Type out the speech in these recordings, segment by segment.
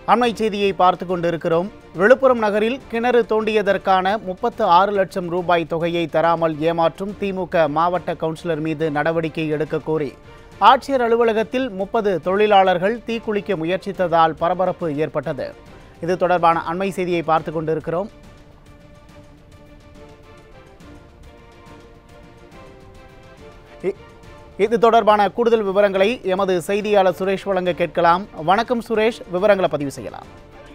அண்மை செய்தியை பார்த்து கொண்டிருக்கிறோம் விழுப்புரம் நகரில் கிணறு தோண்டியதற்கான முப்பத்து ஆறு லட்சம் ரூபாய் தொகையை தராமல் ஏமாற்றும் திமுக மாவட்ட கவுன்சிலர் மீது நடவடிக்கை எடுக்க கோரி ஆட்சியர் அலுவலகத்தில் முப்பது தொழிலாளர்கள் தீக்குளிக்க முயற்சித்ததால் பரபரப்பு ஏற்பட்டது இது தொடர்பான அண்மை செய்தியை பார்த்து கொண்டிருக்கிறோம் இ- இது தொடர்பான கூடுதல் விவரங்களை எமது செய்தியாளர் சுரேஷ் வழங்க கேட்கலாம் வணக்கம் சுரேஷ் விவரங்களை பதிவு செய்யலாம்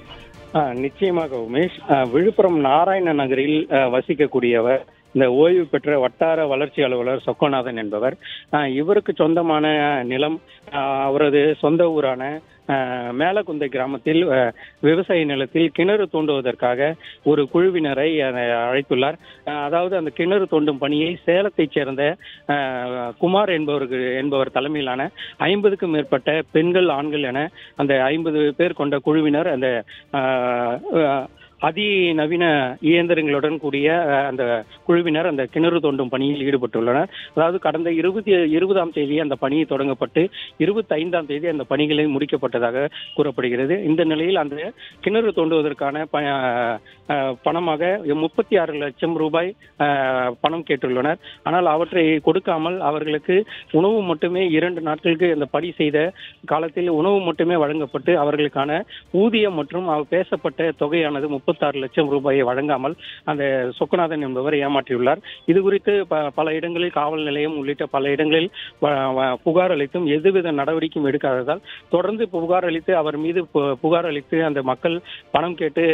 ஆ, நிச்சயமாக உமேஷ் ஆ, விழுப்புரம் நாராயண நகரில் ஆ, வசிக்கக்கூடியவர் இந்த ஓய்வு பெற்ற வட்டார வளர்ச்சி அலுவலர் சொக்கநாதன் என்பவர் ஆ, இவருக்கு சொந்தமான நிலம் ஆ, அவரது சொந்த ஊரான ஆ, மேலக்குந்தை கிராமத்தில் ஆ, விவசாய நிலத்தில் கிணறு தோண்டுவதற்காக ஒரு குழுவினரை ஆ, அழைத்துள்ளார் ஆ, அதாவது அந்த கிணறு தோண்டும் பணியை சேலத்தைச் சேர்ந்த ஆ, குமார் என்பவருக்கு என்பவர் தலைமையிலான ஐம்பதுக்கும் மேற்பட்ட பெண்கள் ஆண்கள் என அந்த ஐம்பது பேர் கொண்ட குழுவினர் அந்த ஆஹ், ஆஹ், அதிநவீன இயந்திரங்களுடன் கூடிய ஆஹ், அந்த குழுவினர் அந்த கிணறு தோண்டும் பணியில் ஈடுபட்டுள்ளனர் அதாவது கடந்த இருபத்தி இருபதாம் தேதி அந்த பணி தொடங்கப்பட்டு இருபத்தி ஐந்தாம் தேதி அந்த பணிகளை முடிக்கப்பட்டதாக கூறப்படுகிறது இந்த நிலையில் அந்த கிணறு தோண்டுவதற்கான ப- ஆஹ், பணமாக முப்பத்தி ஆறு லட்சம் ரூபாய் ஆஹ், பணம் கேட்டுள்ளனர் ஆனால் அவற்றை கொடுக்காமல் அவர்களுக்கு உணவு மட்டுமே இரண்டு நாட்களுக்கு அந்த பணி செய்த காலத்தில் உணவு மட்டுமே வழங்கப்பட்டு அவர்களுக்கான ஊதியம் மற்றும் அவர் பேசப்பட்ட தொகையானது முப்பத்தாறு லட்சம் ரூபாயை வழங்காமல் அந்த சொக்கநாதன் என்பவர் ஏமாற்றியுள்ளார் இது குறித்து ப- பல இடங்களில் காவல் நிலையம் உள்ளிட்ட பல இடங்களில் வ- வ- புகார் அளித்தும் எதுவித நடவடிக்கையும் எடுக்காததால் தொடர்ந்து புகார் அளித்து அவர் மீது பு- புகார் அளித்து அந்த மக்கள் பணம் கேட்டு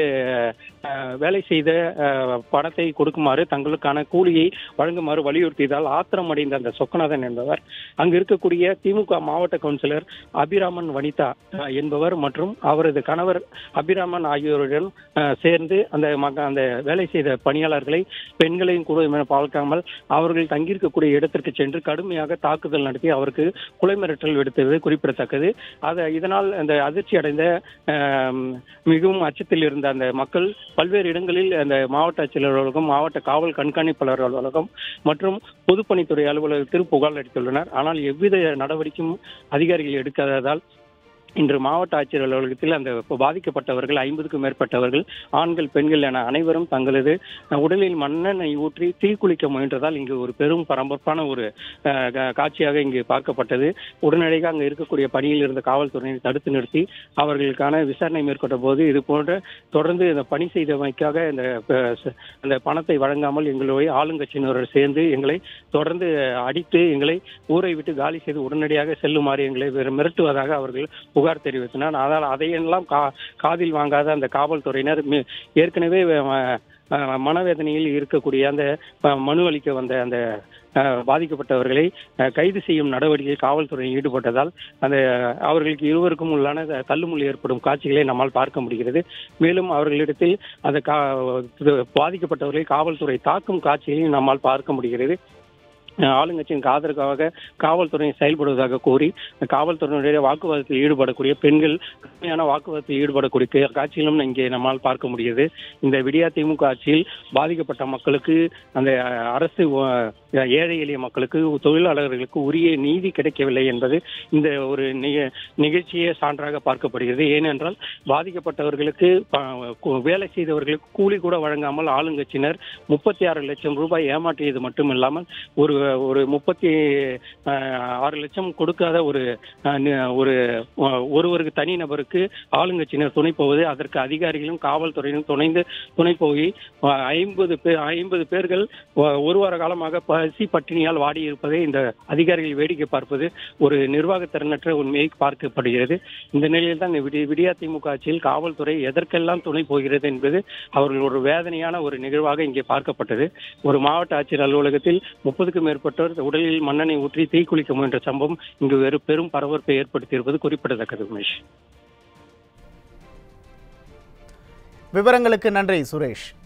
அஹ், வேலை செய்த அஹ், பணத்தை கொடுக்குமாறு தங்களுக்கான கூலியை வழங்குமாறு வலியுறுத்தியதால் ஆத்திரமடைந்த அந்த சொக்கநாதன் என்பவர் அங்கு இருக்கக்கூடிய திமுக மாவட்ட கவுன்சிலர் அபிராமன் வனிதா அஹ், என்பவர் மற்றும் அவரது கணவர் அபிராமன் ஆகியோருடன் அஹ், சேர்ந்து அந்த மக- அந்த வேலை செய்த பணியாளர்களை பெண்களையும் கூட என பார்க்காமல் அவர்கள் தங்கியிருக்கக்கூடிய இடத்திற்கு சென்று கடுமையாக தாக்குதல் நடத்தி அவருக்கு கொலை மிரட்டல் விடுத்தது குறிப்பிடத்தக்கது அதை இதனால் அந்த அதிர்ச்சி அடைந்த அஹ், மிகவும் அச்சத்தில் இருந்த அந்த மக்கள் பல்வேறு இடங்களில் அந்த மாவட்ட ஆட்சியர் அலுவலகம் மாவட்ட காவல் கண்காணிப்பாளர் அலுவலகம் மற்றும் பொதுப்பணித்துறை அலுவலகத்தில் புகார் அளித்துள்ளனர் ஆனால் எவ்வித நடவடிக்கையும் அதிகாரிகள் எடுக்காததால் இன்று மாவட்ட ஆட்சியர் அலுவலகத்தில் அந்த பாதிக்கப்பட்டவர்கள் ஐம்பதுக்கும் மேற்பட்டவர்கள் ஆண்கள் பெண்கள் என அனைவரும் தங்களது அஹ், உடலில் மண்ணெண்ணெய் ஊற்றி தீக்குளிக்க முயன்றதால் இங்கு ஒரு பெரும் பரபரப்பான ஒரு அஹ், கா- காட்சியாக இங்கு பார்க்கப்பட்டது உடனடியாக அங்கு இருக்கக்கூடிய பணியில் இருந்த காவல்துறையினை தடுத்து நிறுத்தி அவர்களுக்கான விசாரணை மேற்கொண்ட போது இது போன்ற தொடர்ந்து இந்த பணி செய்தமைக்காக இந்த அஹ், ச- அந்த பணத்தை வழங்காமல் எங்களை ஆளுங்கட்சியினர் சேர்ந்து எங்களை தொடர்ந்து அடித்து எங்களை ஊரை விட்டு காலி செய்து உடனடியாக செல்லுமாறு எங்களை வெறு- மிரட்டுவதாக அவர்கள் புகார் தெரிவித்தனர் ஆனால் அதையெல்லாம் கா காதில் வாங்காத அந்த காவல்துறையினர் மி- ஏற்கனவே அஹ், அஹ், மனவேதனையில் இருக்கக்கூடிய அந்த அஹ், மனு அளிக்க வந்த அந்த அஹ், பாதிக்கப்பட்டவர்களை அஹ், கைது செய்யும் நடவடிக்கை காவல்துறை ஈடுபட்டதால் அந்த அவர்களுக்கு இருவருக்கும் உள்ளான த- தள்ளுமுள்ளு ஏற்படும் காட்சிகளை நம்மால் பார்க்க முடிகிறது மேலும் அவர்களிடத்தில் அந்த கா பாதிக்கப்பட்டவர்களை காவல்துறை தாக்கும் காட்சிகளையும் நம்மால் பார்க்க முடிகிறது அஹ் ஆளுங்கட்சியின் ஆதரவாக காவல்துறை செயல்படுவதாக கூறி காவல்துறையினுடைய வாக்குவாதத்தில் ஈடுபடக்கூடிய பெண்கள் கடுமையான வாக்குவாதத்தில் ஈடுபடக்கூடிய கா- காட்சிகளும் இங்கே நம்மால் பார்க்க முடியுது இந்த விடியா திமுக ஆட்சியில் பாதிக்கப்பட்ட மக்களுக்கு அந்த அஹ், அரசு அஹ், ஏழை எளிய மக்களுக்கு தொழிலாளர்களுக்கு உரிய நீதி கிடைக்கவில்லை என்பது இந்த ஒரு நிக- நிகழ்ச்சியே சான்றாக பார்க்கப்படுகிறது ஏனென்றால் பாதிக்கப்பட்டவர்களுக்கு ப- கு- வேலை செய்தவர்களுக்கு கூலி கூட வழங்காமல் ஆளுங்கட்சியினர் முப்பத்தி ஆறு லட்சம் ரூபாய் ஏமாற்றியது மட்டுமில்லாமல் ஒரு ஒரு முப்பத்தி ஆறு லட்சம் கொடுக்காத ஒரு அஹ், நி- ஒரு அஹ், ஒருவருக்கு தனி நபருக்கு ஆளுங்கட்சியினர் துணை போவது அதற்கு அதிகாரிகளும் காவல்துறையிலும் துணைந்து துணை போய் ஐம்பது பேர் ஐம்பது பேர்கள் ஒ- ஒரு வார காலமாக பசி பட்டினியால் வாடி இருப்பதை இந்த அதிகாரிகள் வேடிக்கை பார்ப்பது ஒரு நிர்வாகத்திறனற்ற உண்மையை பார்க்கப்படுகிறது இந்த நிலையில் தான் இந்த விடி விடியா திமுக ஆட்சியில் காவல்துறை எதற்கெல்லாம் துணை போகிறது என்பது அவர்கள் ஒரு வேதனையான ஒரு நிகழ்வாக இங்கே பார்க்கப்பட்டது ஒரு மாவட்ட ஆட்சியர் அலுவலகத்தில் முப்பதுக்கும் மேற்பட்டோர் உடலில் மண்ணெண்ணெய் ஊற்றி தீக்குளிக்க முயன்ற சம்பவம் இங்கு வெறும் பெரும் பரபரப்பை ஏற்படுத்தியிருப்பது குறிப்பிடத்தக்கது உமேஷ் விவரங்களுக்கு நன்றி சுரேஷ்